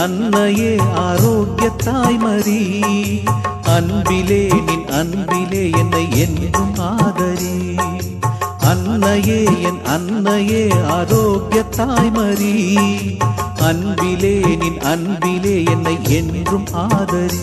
அன்னையே ஆரோக்கிய தாய்மரி அன்பிலே நின் அன்பிலே என்னை என்றும் ஆதரி அன்னையே என் அன்னையே ஆரோக்கிய தாய்மரி அன்பிலே நின் அன்பிலே என்னை என்றும் ஆதரி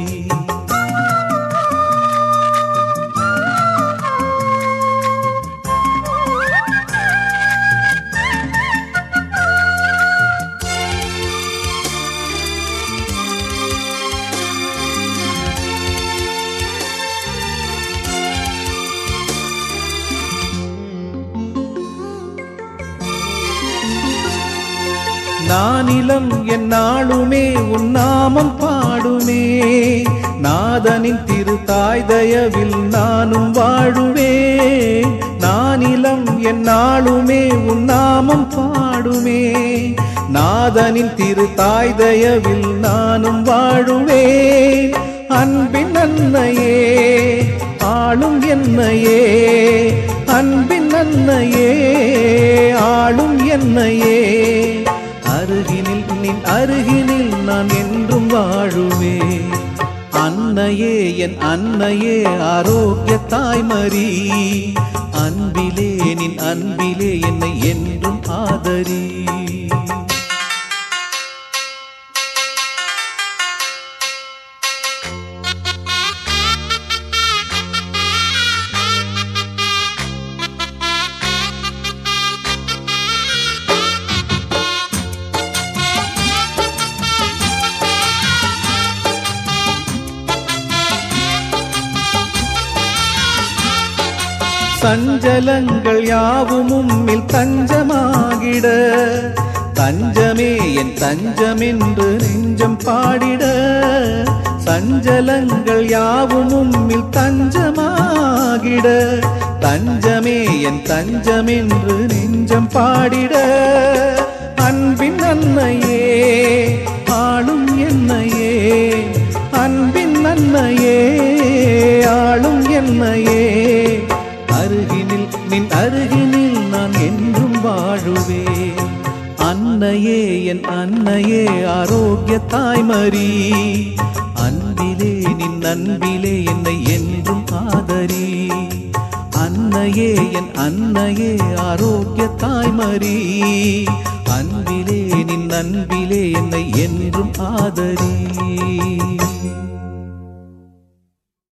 நானிலம் என்னாளுமே உன் நாமம் பாடுமே நாதனின் திரு தாய் தயவில் நானும் வாழுவே நானிலம் என்னாளுமே உன் நாமம் பாடுமே நாதனின் திரு தாய் தயவில் நானும் வாழுவே அன்பின் அன்னையே ஆளும் என்னையே அன்பின் அன்னையே ஆளும் என்னையே அருகினில் நின் அருகினில் நான் என்றும் வாழுவே அன்னையே என் அன்னையே ஆரோக்கிய தாய்மரி அன்பிலே நின் அன்பிலே என்னை என்றும் ஆதரி சஞ்சலங்கள் யாவும் உம்மில் தஞ்சமாகிட தஞ்சமே என் தஞ்சமென்று நெஞ்சம் பாடிட சஞ்சலங்கள் யாவும் உம்மில் தஞ்சமாகிட தஞ்சமே என் தஞ்சமென்று நெஞ்சம் பாடிட அன்பின் அன்னையே ஆளும் என்னையே அன்பின் அன்னையே ஆளும் என்னையே அருகினில் நின் அருகினில் நான் என்றும் வாழுவே அன்னையே என் அன்னையே ஆரோக்கிய தாய்மரி அன்பிலே நின் அன்பிலே என்னை என்றும் ஆதரி அன்னையே என் அன்னையே ஆரோக்கிய தாய்மரி அன்பிலே நின் அன்பிலே என்னை என்றும் ஆதரி